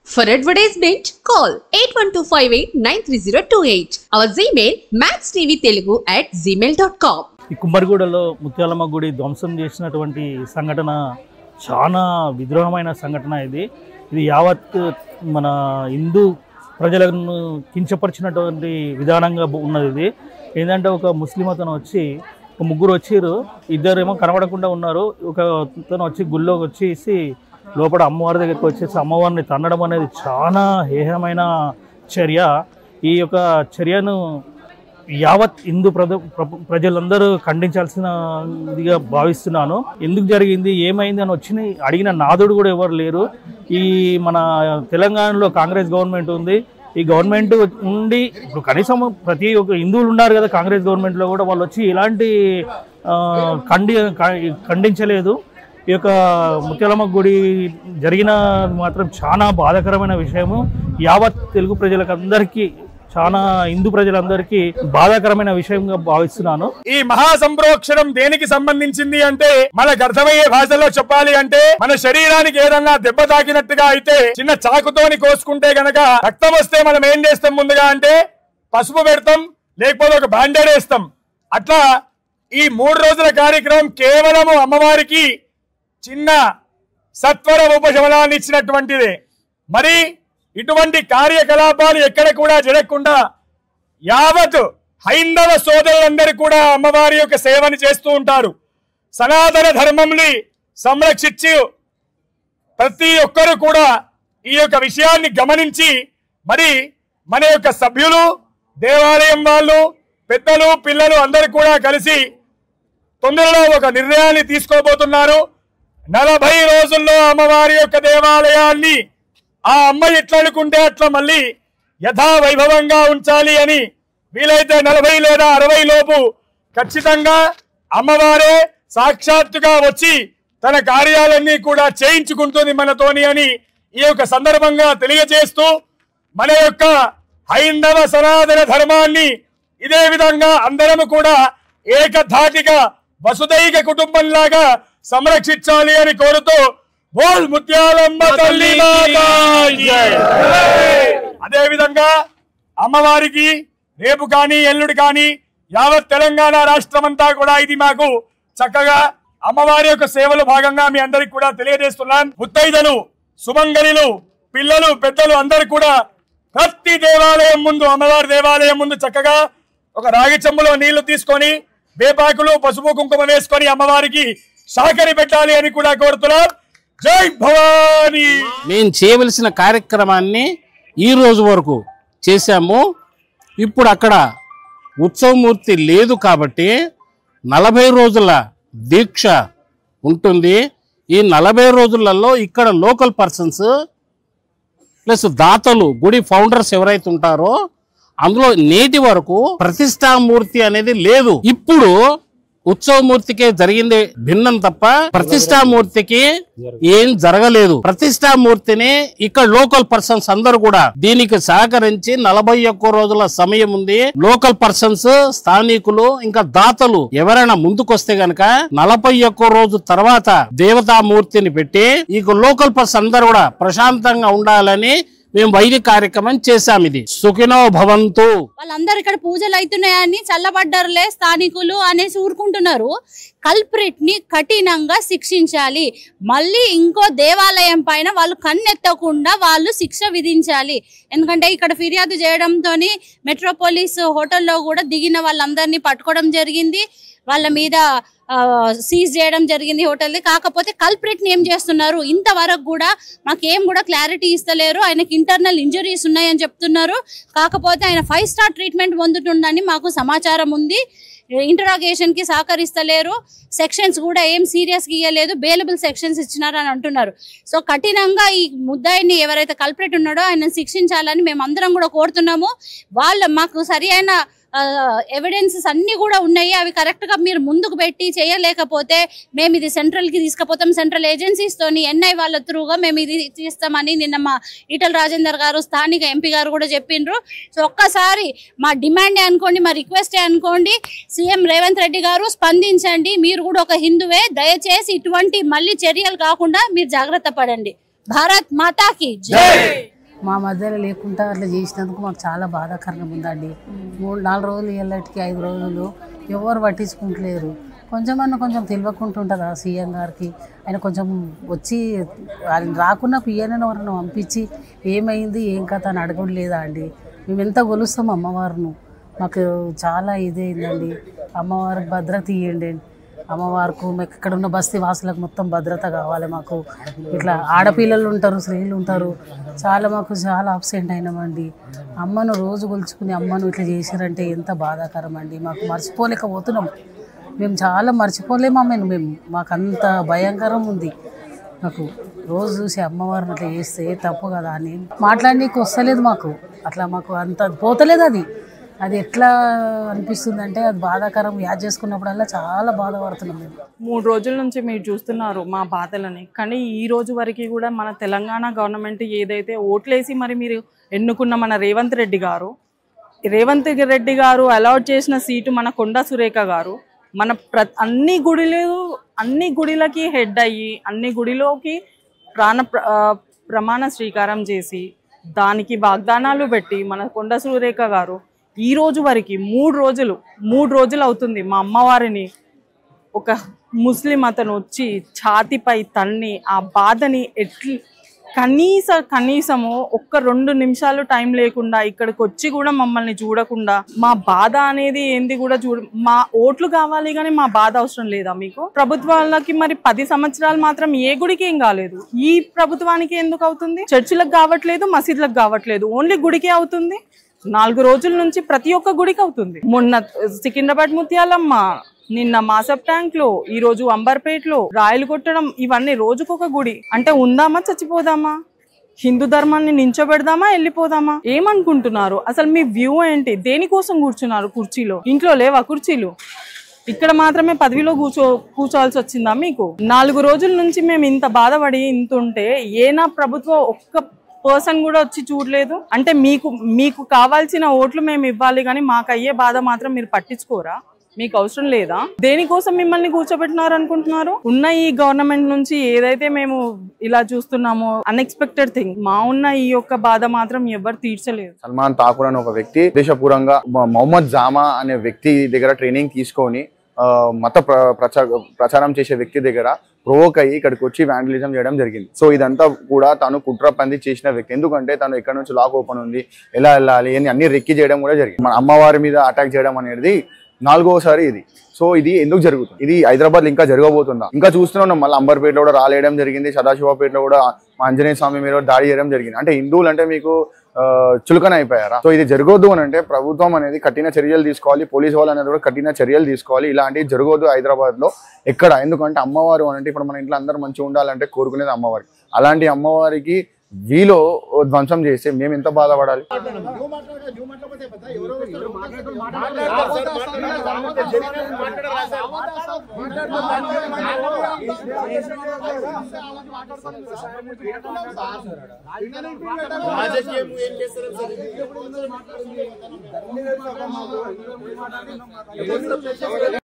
For advertisement, call 8125893028. Our Gmail, maxtvtelugu at gmail.com. ఈ కుమ్మరిగూడలో ముత్యాలమ్మ గుడి ధ్వంసం చేసినటువంటి సంఘటన చాలా విద్రోహమైన సంఘటన ఇది ఇది యావత్ మన హిందూ ప్రజలను కించపరిచినటువంటి విధానంగా ఉన్నది ఇది ఏంటంటే ఒక ముస్లిం అతను వచ్చి ఒక ముగ్గురు వచ్చిర్రు ఇద్దరేమో కనబడకుండా ఉన్నారు ఒక అతను వచ్చి గుళ్ళోకి వచ్చేసి లోపల అమ్మవారి దగ్గరికి వచ్చేసి అమ్మవారిని తన్నడం అనేది చాలా హేహమైన చర్య ఈ యొక్క చర్యను యావత్ హిందూ ప్రజ ప్ర- ప్రజలందరూ ఖండించాల్సిన ఇదిగా భావిస్తున్నాను ఎందుకు జరిగింది ఏమైంది అని వచ్చి అడిగిన నాదుడు కూడా ఎవరు లేరు ఈ మన తెలంగాణలో కాంగ్రెస్ గవర్నమెంట్ ఉంది ఈ గవర్నమెంట్ ఉండి ఇప్పుడు కనీసం ప్రతి ఒక్క హిందువులు ఉన్నారు కదా కాంగ్రెస్ గవర్నమెంట్లో కూడా వాళ్ళు వచ్చి ఇలాంటి ఆ, ఖండి ఖ- ఖండించలేదు ఈ యొక్క ముత్యాలమ్మ గుడి జరిగిన మాత్రం చాలా బాధాకరమైన విషయము యావత్ తెలుగు ప్రజలకు అందరికీ చాలా హిందూ ప్రజలందరికీ బాధాకరమైన విషయంగా భావిస్తున్నాను ఈ మహా సంప్రోక్షణం దేనికి సంబంధించింది అంటే మనకు అర్థమయ్యే భాషలో చెప్పాలి అంటే మన శరీరానికి ఏదన్నా దెబ్బ తాకినట్టుగా అయితే చిన్న చాకుతోని కోసుకుంటే గనక రక్తం వస్తే మనం ఏం చేస్తాం ముందుగా అంటే పసుపు పెడతాం లేకపోతే ఒక బ్యాండేడ్ వేస్తాం అట్లా ఈ మూడు రోజుల కార్యక్రమం కేవలము అమ్మవారికి చిన్న సత్వర ఉపశమనాన్ని ఇచ్చినటువంటిదే మరి ఇటువంటి కార్యకలాపాలు ఎక్కడ కూడా జరగకుండా యావత్ హైందవ సోదరులందరూ కూడా అమ్మవారి యొక్క సేవని చేస్తూ ఉంటారు సనాతన ధర్మంని సంరక్షించి ప్రతి ఒక్కరూ కూడా ఈ యొక్క విషయాన్ని గమనించి మరి మన యొక్క సభ్యులు దేవాలయం వాళ్ళు పెద్దలు పిల్లలు అందరూ కూడా కలిసి తొందరలో ఒక నిర్ణయాన్ని తీసుకోబోతున్నారు నలభై రోజుల్లో అమ్మవారి యొక్క దేవాలయాన్ని ఆ అమ్మ ఎట్లా అనుకుంటే అట్లా మళ్ళీ యథా వైభవంగా ఉంచాలి అని వీలైతే నలభై లేదా అరవై లోపు ఖచ్చితంగా అమ్మవారే సాక్షాత్తుగా వచ్చి తన కార్యాలన్నీ కూడా చేయించుకుంటుంది మనతోని అని ఈ యొక్క సందర్భంగా తెలియజేస్తూ మన యొక్క హైందవ సనాతన ధర్మాన్ని ఇదే విధంగా అందరము కూడా ఏకధాటిగా వసుదైక కుటుంబంలాగా సంరక్షించాలి అని కోరుతూ బోల్ ముత్యాలమ్మ తల్లి మాతాకి జై. అదే విధంగా అమ్మవారికి రేపు కానీ ఎల్లుడు కానీ యావత్ తెలంగాణ రాష్ట్రం అంతా కూడా ఇది మాకు చక్కగా అమ్మవారి యొక్క సేవలు భాగంగా మీ అందరికి కూడా తెలియజేస్తున్నాం ముత్తైదలు సుమంగళిలు పిల్లలు పెద్దలు అందరు కూడా ప్రతి దేవాలయం ముందు అమ్మవారి దేవాలయం ముందు చక్కగా ఒక రాగి చెంబులో నీళ్లు తీసుకొని వేపాకులు పసుపు కుంకుమ వేసుకొని అమ్మవారికి సహకరి పెట్టాలి అని కూడా కోరుతున్నాం జై భవానీ మేము చేయవలసిన కార్యక్రమాన్ని ఈ రోజు వరకు చేశాము ఇప్పుడు అక్కడ ఉత్సవమూర్తి లేదు కాబట్టి నలభై రోజుల దీక్ష ఉంటుంది ఈ నలభై రోజులలో ఇక్కడ లోకల్ పర్సన్స్ ప్లస్ దాతలు గుడి ఫౌండర్స్ ఎవరైతే ఉంటారో అందులో నేటి వరకు ప్రతిష్టామూర్తి అనేది లేదు ఇప్పుడు ఉత్సవమూర్తికే జరిగింది భిన్నం తప్ప ప్రతిష్టామూర్తికి ఏం జరగలేదు ప్రతిష్టామూర్తిని ఇక్కడ లోకల్ పర్సన్స్ అందరూ కూడా దీనికి సహకరించి నలభై ఒక్క రోజుల సమయం ఉంది లోకల్ పర్సన్స్ స్థానికులు ఇంకా దాతలు ఎవరైనా ముందుకొస్తే గనక నలభై ఒక్క రోజు తర్వాత దేవతామూర్తిని పెట్టి ఇక లోకల్ పర్సన్ అందరూ కూడా ప్రశాంతంగా ఉండాలని మేము వైద్య కార్యక్రమం చేశాం ఇది సుఖినో భవంతు వాళ్ళందరూ ఇక్కడ పూజలు అవుతున్నాయని చల్లబడ్డారులే స్థానికులు అనేసి ఊరుకుంటున్నారు కల్ప్రిట్ ని కఠినంగా శిక్షించాలి మళ్ళీ ఇంకో దేవాలయం పైన వాళ్ళు కన్నెత్తకుండా వాళ్ళు శిక్ష విధించాలి ఎందుకంటే ఇక్కడ ఫిర్యాదు చేయడంతో మెట్రోపోలిస్ హోటల్లో కూడా దిగిన వాళ్ళందరినీ పట్టుకోవడం జరిగింది వాళ్ళ మీద సీజ్ చేయడం జరిగింది హోటల్ని కాకపోతే కల్ప్రిట్ ని ఏం చేస్తున్నారు ఇంతవరకు కూడా మాకేం కూడా క్లారిటీ ఇస్తలేరు ఆయనకి ఇంటర్నల్ ఇంజరీస్ ఉన్నాయని చెప్తున్నారు కాకపోతే ఆయన ఫైవ్ స్టార్ ట్రీట్మెంట్ పొందుతుండని మాకు సమాచారం ఉంది ఇంటరాగేషన్ కి సహకరిస్తలేరు సెక్షన్స్ కూడా ఏం సీరియస్ ఇయ్యలేదు బెయిలబుల్ సెక్షన్స్ ఇచ్చినారు అని అంటున్నారు సో కఠినంగా ఈ ముద్దాయిని ఎవరైతే కల్పరేట్ ఉన్నాడో ఆయన శిక్షించాలని మేము అందరం కూడా కోరుతున్నాము వాళ్ళ మాకు సరి అయిన ఎవిడెన్సెస్ అన్ని కూడా ఉన్నాయి అవి కరెక్ట్ గా మీరు ముందుకు పెట్టి చేయలేకపోతే మేము ఇది సెంట్రల్ కి తీసుకుపోతాం సెంట్రల్ ఏజెన్సీస్ తోని ఎన్ఐ వాళ్ళ త్రూగా మేము ఇది తీస్తామని నిన్న మా ఈటల రాజేందర్ గారు స్థానిక ఎంపీ గారు కూడా చెప్పిండ్రు సో ఒక్కసారి మా డిమాండ్ అనుకోండి మా రిక్వెస్ట్ అనుకోండి సీఎం రేవంత్ రెడ్డి గారు స్పందించండి మీరు కూడా ఒక హిందువే దయచేసి ఇటువంటి మళ్ళీ చర్యలు కాకుండా మీరు జాగ్రత్త పడండి భారత్ మాతాకి జై మా మధ్యలో లేకుండా అట్లా చేసినందుకు మాకు చాలా బాధాకరంగా ఉందండి మూడు నాలుగు రోజులు ఎల్లటికి ఐదు రోజులు ఎవరు పట్టించుకుంటలేరు కొంచెమన్నా కొంచెం తెలియకుంటుంటుందా సీఎం గారికి ఆయన కొంచెం వచ్చి ఆయన రాకున్నా పిఎన్ ఎవరైనా పంపించి ఏమైంది ఏం కథ అని అడగడం లేదా అండి మేము ఎంత కొలుస్తాం అమ్మవారిను మాకు చాలా ఇదైందండి అమ్మవారికి భద్రత ఇవ్వండి అమ్మవారికి మాకు ఇక్కడ ఉన్న బస్తీ వాసులకు మొత్తం భద్రత కావాలి మాకు ఇట్లా ఆడపిల్లలు ఉంటారు స్త్రీలు ఉంటారు చాలా మాకు చాలా అబ్సెంట్ అయినామండి అమ్మను రోజు కొలుచుకుని అమ్మను ఇట్లా చేశారంటే ఎంత బాధాకరం అండి మాకు మర్చిపోలేకపోతున్నాం మేము చాలా మర్చిపోలేము అమ్మను మేము మాకు అంత భయంకరం ఉంది నాకు రోజు చూసి అమ్మవారిని అట్లా చేస్తే తప్పు కదా అని మాట్లాడనీకి వస్తలేదు మాకు అట్లా మాకు అంత పోతలేదు అది అది ఎట్లా అనిపిస్తుంది అంటే అది బాధాకరం యాద్ చేసుకున్నప్పుడల్లా చాలా బాధపడుతున్నాం మేము మూడు రోజుల నుంచి మీరు చూస్తున్నారు మా బాధలని కానీ ఈ రోజు వరకు కూడా మన తెలంగాణ గవర్నమెంట్ ఏదైతే ఓట్లేసి మరి మీరు ఎన్నుకున్న మన రేవంత్ రెడ్డి గారు రేవంత్ రెడ్డి గారు అలాట్ చేసిన సీటు మన కొండా సురేఖ గారు మన ప్ర అన్ని గుడిలు అన్ని గుడిలకి హెడ్ అయ్యి అన్ని గుడిలోకి ప్రాణ ప్ర- ఆ, ప్రమాణ స్వీకారం చేసి దానికి వాగ్దానాలు పెట్టి మన కొండ సురేఖ గారు ఈ రోజు వరకు మూడు రోజులు మూడు రోజులు అవుతుంది మా అమ్మవారిని ఒక ముస్లిం అతను వచ్చి ఛాతిపై తన్ని ఆ బాధని ఎట్ల కనీస కనీసము ఒక్క రెండు నిమిషాలు టైం లేకుండా ఇక్కడికి వచ్చి కూడా మమ్మల్ని చూడకుండా మా బాధ అనేది ఏంది కూడా చూడ మా ఓట్లు కావాలి కానీ మా బాధ అవసరం లేదా మీకు ప్రభుత్వాలకి మరి పది సంవత్సరాలు మాత్రం ఏ గుడికి ఏం కాలేదు ఈ ప్రభుత్వానికి ఎందుకు అవుతుంది చర్చిలకు కావట్లేదు మసీదులకు కావట్లేదు ఓన్లీ గుడికే అవుతుంది నాలుగు రోజుల నుంచి ప్రతి ఒక్క గుడికి అవుతుంది మొన్న సికింద్రాబాద్ ముత్యాలమ్మ నిన్న మాసప్ ట్యాంక్ లో ఈ రోజు అంబర్పేటలో రాయలు కొట్టడం ఇవన్నీ రోజుకొక గుడి అంటే ఉందామా చచ్చిపోదామా హిందూ ధర్మాన్ని నించోబెడదామా వెళ్ళిపోదామా ఏమనుకుంటున్నారు అసలు మీ వ్యూ ఏంటి దేనికోసం కూర్చున్నారు కుర్చీలో ఇంట్లో లేవా కుర్చీలు ఇక్కడ మాత్రమే పదవిలో కూర్చో కూర్చోవాల్సి వచ్చిందా మీకు నాలుగు రోజుల నుంచి మేము ఇంత బాధపడి ఇంత ఉంటే ఏనా ప్రభుత్వం ఒక్క పర్సన్ కూడా వచ్చి చూడలేదు అంటే మీకు మీకు కావాల్సిన ఓట్లు మేము ఇవ్వాలి కానీ మాకు అయ్యే బాధ మాత్రం మీరు పట్టించుకోరా మీకు అవసరం లేదా దేనికోసం మిమ్మల్ని కూర్చోబెట్టినారు అనుకుంటున్నారు ఉన్న ఈ గవర్నమెంట్ నుంచి ఏదైతే మేము ఇలా చూస్తున్నామో అన్ఎక్స్పెక్టెడ్ థింగ్ మా ఉన్న ఈ యొక్క బాధ మాత్రం ఎవరు తీర్చలేదు సల్మాన్ ఠాకూర్ అని ఒక వ్యక్తి దేశపూరంగా మ- మొహమ్మద్ జామా అనే వ్యక్తి దగ్గర ట్రైనింగ్ తీసుకొని ఆ, మత ప్ర- ప్రచా- ప్రచారం చేసే వ్యక్తి దగ్గర ప్రొవోక్ అయ్యి ఇక్కడికి వచ్చి వ్యాండలిజం చేయడం జరిగింది సో ఇదంతా కూడా తను కుట్ర పంది చేసిన వ్యక్తి ఎందుకంటే తను ఎక్కడ నుంచి లాక్ ఓపెన్ ఉంది ఎలా వెళ్ళాలి అని అన్ని రెక్కి చేయడం కూడా జరిగింది మన అమ్మవారి మీద అటాక్ చేయడం అనేది నాలుగోసారి ఇది సో ఇది ఎందుకు జరుగుతుంది ఇది హైదరాబాద్ ఇంకా జరగబోతుందా ఇంకా చూస్తున్నాం మళ్ళీ అంబర్పేటలో కూడా రాలేయడం జరిగింది సదాశివపేటలో కూడా మా ఆంజనేయ స్వామి మీద కూడా దాడి చేయడం జరిగింది అంటే హిందువులు అంటే మీకు ఆ, చులకన అయిపోయారా సో ఇది జరగొద్దు అని అంటే ప్రభుత్వం అనేది కఠిన చర్యలు తీసుకోవాలి పోలీస్ వాళ్ళు అనేది కూడా కఠిన చర్యలు తీసుకోవాలి ఇలాంటివి జరగొద్దు హైదరాబాద్ లో ఎక్కడ ఎందుకంటే అమ్మవారు అని అంటే ఇప్పుడు మన ఇంట్లో అందరూ మంచిగా ఉండాలంటే కోరుకునేది అమ్మవారికి అలాంటి అమ్మవారికి వీలో ధ్వంసం చేస్తే మేము ఎంత బాధపడాలి రాజకీయం ఏం చేస్తారు సార్